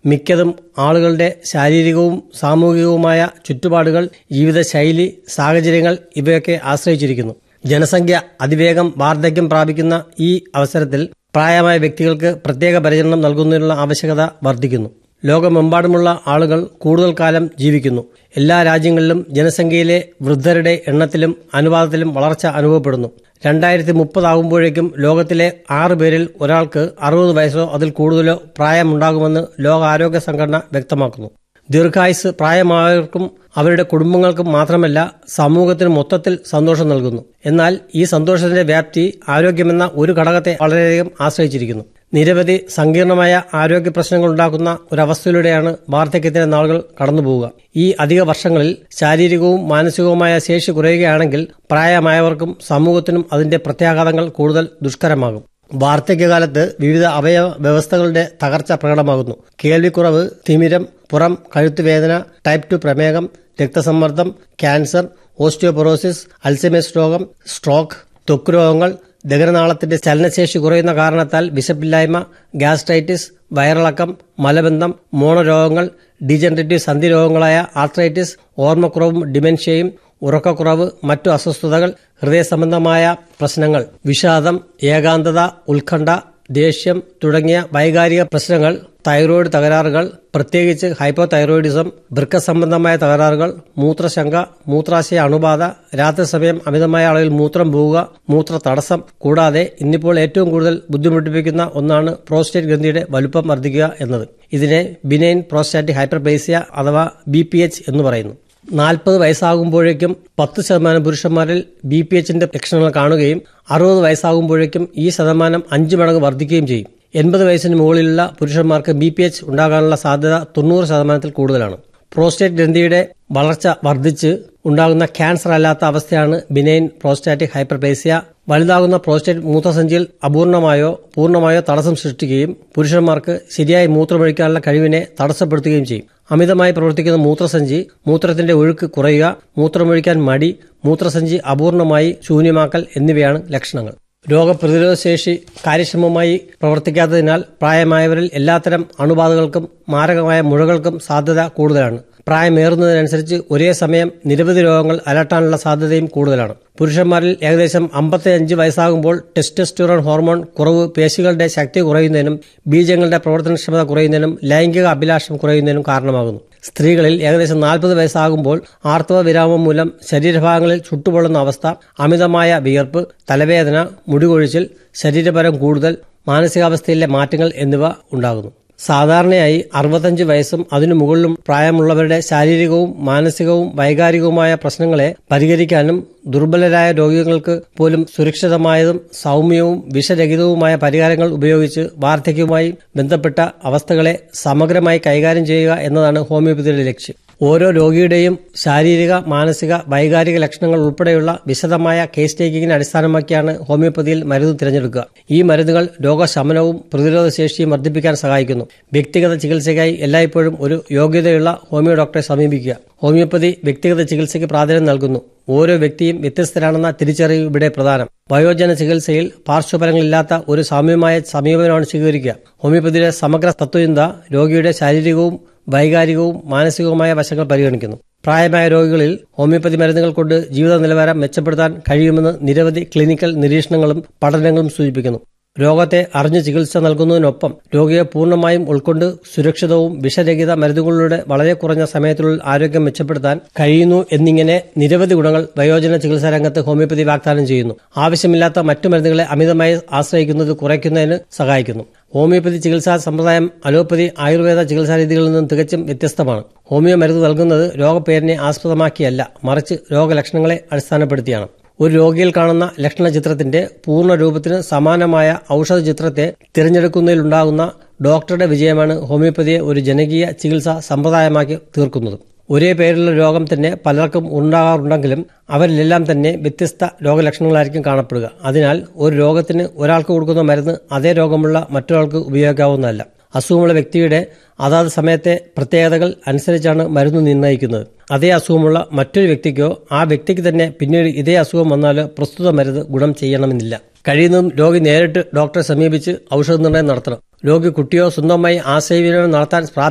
മിക്കതും ആളുകളുടെ ശാരീരികവും സാമൂഹികവുമായ ചുറ്റുപാടുകൾ ജീവിതശൈലി സാഹചര്യങ്ങൾ ഇവയൊക്കെ ആശ്രയിച്ചിരിക്കുന്നു ജനസംഖ്യ അതിവേഗം വാർദ്ധക്യം പ്രാപിക്കുന്ന ഈ അവസരത്തിൽ പ്രായമായ വ്യക്തികൾക്ക് പ്രത്യേക പരിചരണം നൽകുന്നതിനുള്ള ആവശ്യകത വർദ്ധിക്കുന്നു ലോകമെമ്പാടുമുള്ള ആളുകൾ കൂടുതൽ കാലം ജീവിക്കുന്നു എല്ലാ രാജ്യങ്ങളിലും ജനസംഖ്യയിലെ വൃദ്ധരുടെ എണ്ണത്തിലും അനുപാതത്തിലും വളർച്ച അനുഭവപ്പെടുന്നു രണ്ടായിരത്തി മുപ്പതാകുമ്പോഴേക്കും ലോകത്തിലെ ആറ് പേരിൽ ഒരാൾക്ക് അറുപത് വയസ്സോ അതിൽ കൂടുതലോ പ്രായമുണ്ടാകുമെന്ന് ലോകാരോഗ്യ സംഘടന വ്യക്തമാക്കുന്നു ദീർഘായുസ് പ്രായമായവർക്കും അവരുടെ കുടുംബങ്ങൾക്കും മാത്രമല്ല സമൂഹത്തിന് മൊത്തത്തിൽ സന്തോഷം നൽകുന്നു എന്നാൽ ഈ സന്തോഷത്തിന്റെ വ്യാപ്തി ആരോഗ്യമെന്ന ഒരു ഘടകത്തെ വളരെയധികം ആശ്രയിച്ചിരിക്കുന്നു നിരവധി സങ്കീർണമായ ആരോഗ്യ പ്രശ്നങ്ങൾ ഉണ്ടാക്കുന്ന ഒരവസ്ഥയിലൂടെയാണ് വാർദ്ധക്യത്തിന്റെ നാളുകൾ കടന്നുപോവുക ഈ അധിക വർഷങ്ങളിൽ ശാരീരികവും മാനസികവുമായ ശേഷി കുറയുകയാണെങ്കിൽ പ്രായമായവർക്കും സമൂഹത്തിനും അതിന്റെ പ്രത്യാഘാതങ്ങൾ കൂടുതൽ ദുഷ്കരമാകും വാർദ്ധക്യകാലത്ത് വിവിധ അവയവ വ്യവസ്ഥകളുടെ തകർച്ച പ്രകടമാകുന്നു കേൾവിക്കുറവ് തിമിരം പുറം കഴുത്തുവേദന ടൈപ്പ് ടു പ്രമേഹം രക്തസമ്മർദ്ദം ക്യാൻസർ ഓസ്റ്റിയോപൊറോസിസ് അൽസൈമേഴ്സ് രോഗം സ്ട്രോക്ക് ത്വക്ക് രോഗങ്ങൾ ദഹനനാളത്തിന്റെ ചലനശേഷി കുറയുന്ന കാരണത്താൽ വിശപ്പില്ലായ്മ ഗ്യാസ്ട്രൈറ്റിസ് വയറിളക്കം മലബന്ധം മോണരോഗങ്ങൾ ഡീജനറേറ്റീവ് സന്ധി രോഗങ്ങളായ ആർത്രൈറ്റിസ് ഓർമ്മക്കുറവും ഡിമെൻഷ്യയും ഉറക്കക്കുറവ് മറ്റു അസ്വസ്ഥതകൾ ഹൃദയ സംബന്ധമായ പ്രശ്നങ്ങൾ വിഷാദം ഏകാന്തത ഉത്കണ്ഠ ദേഷ്യം തുടങ്ങിയ വൈകാരിക പ്രശ്നങ്ങൾ തൈറോയിഡ് തകരാറുകൾ പ്രത്യേകിച്ച് ഹൈപ്പോതൈറോയിഡിസം വൃക്ക സംബന്ധമായ തകരാറുകൾ മൂത്രശങ്ക മൂത്രാശയ അണുബാധ രാത്രി സമയം അമിതമായ അളവിൽ മൂത്രം പോവുക മൂത്ര തടസ്സം കൂടാതെ ഇന്നിപ്പോൾ ഏറ്റവും കൂടുതൽ ബുദ്ധിമുട്ടിപ്പിക്കുന്ന ഒന്നാണ് പ്രോസ്റ്റേറ്റ് ഗ്രന്ഥിയുടെ വലുപ്പം വർദ്ധിക്കുക എന്നത് ഇതിനെ ബിനൈൻ പ്രോസ്റ്റാറ്റിക് ഹൈപ്പർപ്ലേസിയ അഥവാ ബി എന്ന് പറയുന്നു നാൽപ്പത് വയസ്സാകുമ്പോഴേക്കും പത്ത് ശതമാനം പുരുഷന്മാരിൽ ബി പി എച്ചിന്റെ ലക്ഷണങ്ങൾ കാണുകയും അറുപത് വയസ്സാകുമ്പോഴേക്കും ഈ ശതമാനം അഞ്ച് മടങ്ങ് വർദ്ധിക്കുകയും ചെയ്യും എൺപത് വയസ്സിന് മുകളിലുള്ള പുരുഷന്മാർക്ക് ബി പി എച്ച് ഉണ്ടാകാനുള്ള സാധ്യത തൊണ്ണൂറ് ശതമാനത്തിൽ കൂടുതലാണ് പ്രോസ്റ്റേറ്റ് ഗ്രന്ഥിയുടെ വളർച്ച വർദ്ധിച്ച് ഉണ്ടാകുന്ന ക്യാൻസർ അല്ലാത്ത അവസ്ഥയാണ് ബിനൈൻ പ്രോസ്റ്റാറ്റിക് ഹൈപ്പർപ്ലേസിയ വലുതാകുന്ന പ്രോസ്റ്റേറ്റ് മൂത്രസഞ്ചിയിൽ അപൂർണമായോ പൂർണ്ണമായോ തടസ്സം സൃഷ്ടിക്കുകയും പുരുഷന്മാർക്ക് ശരിയായി മൂത്രമൊഴിക്കാനുള്ള കഴിവിനെ തടസ്സപ്പെടുത്തുകയും ചെയ്യും അമിതമായി പ്രവർത്തിക്കുന്ന മൂത്രസഞ്ചി മൂത്രത്തിന്റെ ഒഴുക്ക് കുറയുക മൂത്രമൊഴിക്കാൻ മടി മൂത്രസഞ്ചി അപൂർണമായി ശൂന്യമാക്കൽ എന്നിവയാണ് ലക്ഷണങ്ങൾ രോഗപ്രതിരോധ ശേഷി കാര്യക്ഷമമായി പ്രവർത്തിക്കാത്തതിനാൽ പ്രായമായവരിൽ എല്ലാത്തരം അണുബാധകൾക്കും മാരകമായ മുഴകൾക്കും സാധ്യത കൂടുതലാണ് പ്രായമേറുന്നതിനനുസരിച്ച് ഒരേ സമയം നിരവധി രോഗങ്ങൾ അലട്ടാനുള്ള സാധ്യതയും കൂടുതലാണ് പുരുഷന്മാരിൽ ഏകദേശം അമ്പത്തിയഞ്ച് വയസ്സാകുമ്പോൾ ടെസ്റ്റോസ്റ്റിറോൺ ഹോർമോൺ കുറവ് പേശികളുടെ ശക്തി കുറയുന്നതിനും ബീജങ്ങളുടെ പ്രവർത്തനക്ഷമത കുറയുന്നതിനും ലൈംഗിക അഭിലാഷം കുറയുന്നതിനും കാരണമാകുന്നു സ്ത്രീകളിൽ ഏകദേശം നാൽപ്പത് വയസ്സാകുമ്പോൾ ആർത്തവ വിരാമം മൂലം ശരീരഭാഗങ്ങളിൽ ചുട്ടുപൊള്ളുന്ന അവസ്ഥ അമിതമായ വിയർപ്പ് തലവേദന മുടികൊഴിച്ചിൽ ശരീരപരം കൂടുതൽ മാനസികാവസ്ഥയിലെ മാറ്റങ്ങൾ എന്നിവ ഉണ്ടാകുന്നു സാധാരണയായി അറുപത്തഞ്ച് വയസ്സും അതിനു മുകളിലും പ്രായമുള്ളവരുടെ ശാരീരികവും മാനസികവും വൈകാരികവുമായ പ്രശ്നങ്ങളെ പരിഹരിക്കാനും ദുർബലരായ രോഗികൾക്ക് പോലും സുരക്ഷിതമായതും സൗമ്യവും വിഷരഹിതവുമായ പരിഹാരങ്ങൾ ഉപയോഗിച്ച് വാർദ്ധക്യവുമായി ബന്ധപ്പെട്ട അവസ്ഥകളെ സമഗ്രമായി കൈകാര്യം ചെയ്യുക എന്നതാണ് ഹോമിയോപ്പതിയുടെ ലക്ഷ്യം ഓരോ രോഗിയുടെയും ശാരീരിക മാനസിക വൈകാരിക ലക്ഷണങ്ങൾ ഉൾപ്പെടെയുള്ള വിശദമായ കേസ് ടേക്കിങ്ങിനെ അടിസ്ഥാനമാക്കിയാണ് ഹോമിയോപ്പതിയിൽ മരുന്ന് തിരഞ്ഞെടുക്കുക ഈ മരുന്നുകൾ രോഗശമനവും പ്രതിരോധ ശേഷിയും വർദ്ധിപ്പിക്കാൻ സഹായിക്കുന്നു വ്യക്തിഗത ചികിത്സയ്ക്കായി എല്ലായ്പ്പോഴും ഒരു യോഗ്യതയുള്ള ഹോമിയോ ഡോക്ടറെ സമീപിക്കുക ഹോമിയോപ്പതി വ്യക്തിഗത ചികിത്സയ്ക്ക് പ്രാധാന്യം നൽകുന്നു ഓരോ വ്യക്തിയും വ്യത്യസ്തരാണെന്ന തിരിച്ചറിവ് ഇവിടെ പ്രധാനം വയോജന ചികിത്സയിൽ പാർശ്വഫലങ്ങളില്ലാത്ത ഒരു സാമ്യമായ സമീപനമാണ് സ്വീകരിക്കുക ഹോമിയോപ്പതിയുടെ സമഗ്ര തത്വചിന്ത രോഗിയുടെ ശാരീരികവും വൈകാരികവും മാനസികവുമായ വശങ്ങൾ പരിഗണിക്കുന്നു പ്രായമായ രോഗികളിൽ ഹോമിയോപ്പതി മരുന്നുകൾ കൊണ്ട് ജീവിത നിലവാരം മെച്ചപ്പെടുത്താൻ കഴിയുമെന്ന് നിരവധി ക്ലിനിക്കൽ നിരീക്ഷണങ്ങളും പഠനങ്ങളും സൂചിപ്പിക്കുന്നു രോഗത്തെ അറിഞ്ഞ് ചികിത്സ നൽകുന്നതിനൊപ്പം രോഗിയെ പൂർണ്ണമായും ഉൾക്കൊണ്ട് സുരക്ഷിതവും വിഷരഹിത മരുന്നുകളിലൂടെ വളരെ കുറഞ്ഞ സമയത്തിനുള്ളിൽ ആരോഗ്യം മെച്ചപ്പെടുത്താൻ കഴിയുന്നു എന്നിങ്ങനെ നിരവധി ഗുണങ്ങൾ വയോജന ചികിത്സാ രംഗത്ത് ഹോമിയോപ്പതി വാഗ്ദാനം ചെയ്യുന്നു ആവശ്യമില്ലാത്ത മറ്റു മരുന്നുകളെ അമിതമായി ആശ്രയിക്കുന്നത് കുറയ്ക്കുന്നതിന് സഹായിക്കുന്നു ഹോമിയോപ്പതി ചികിത്സാ സമ്പ്രദായം അലോപ്പതി ആയുർവേദ ചികിത്സാ രീതികളിൽ നിന്നും തികച്ചും വ്യത്യസ്തമാണ് ഹോമിയോ മരുന്ന് നൽകുന്നത് രോഗപ്പേരിനെ ആസ്പദമാക്കിയല്ല മറിച്ച് രോഗലക്ഷണങ്ങളെ അടിസ്ഥാനപ്പെടുത്തിയാണ് ഒരു രോഗിയിൽ കാണുന്ന ലക്ഷണ ചിത്രത്തിന്റെ പൂർണ്ണ രൂപത്തിന് സമാനമായ ഔഷധ ചിത്രത്തെ തിരഞ്ഞെടുക്കുന്നതിലുണ്ടാകുന്ന ഡോക്ടറുടെ വിജയമാണ് ഹോമിയോപ്പതിയെ ഒരു ജനകീയ ചികിത്സാ സമ്പ്രദായമാക്കി തീർക്കുന്നത് ഒരേ പേരിലുള്ള രോഗം തന്നെ പലർക്കും ഉണ്ടാകാറുണ്ടെങ്കിലും അവരിലെല്ലാം തന്നെ വ്യത്യസ്ത രോഗലക്ഷണങ്ങളായിരിക്കും കാണപ്പെടുക അതിനാൽ ഒരു രോഗത്തിന് ഒരാൾക്ക് കൊടുക്കുന്ന മരുന്ന് അതേ രോഗമുള്ള മറ്റൊരാൾക്ക് ഉപയോഗിക്കാവുന്നതല്ല അസുഖമുള്ള വ്യക്തിയുടെ അതാത് സമയത്തെ പ്രത്യേകതകൾ അനുസരിച്ചാണ് മരുന്ന് നിർണ്ണയിക്കുന്നത് അതേ അസുഖമുള്ള മറ്റൊരു വ്യക്തിക്കോ ആ വ്യക്തിക്ക് തന്നെ പിന്നീട് ഇതേ അസുഖം വന്നാലോ പ്രസ്തുത മരുന്ന് ഗുണം ചെയ്യണമെന്നില്ല കഴിയുന്നതും രോഗി നേരിട്ട് ഡോക്ടറെ സമീപിച്ച് ഔഷധ നിർണ്ണയം നടത്തണം രോഗി കുട്ടിയോ സ്വന്തമായി ആശയവിനിമയം നടത്താൻ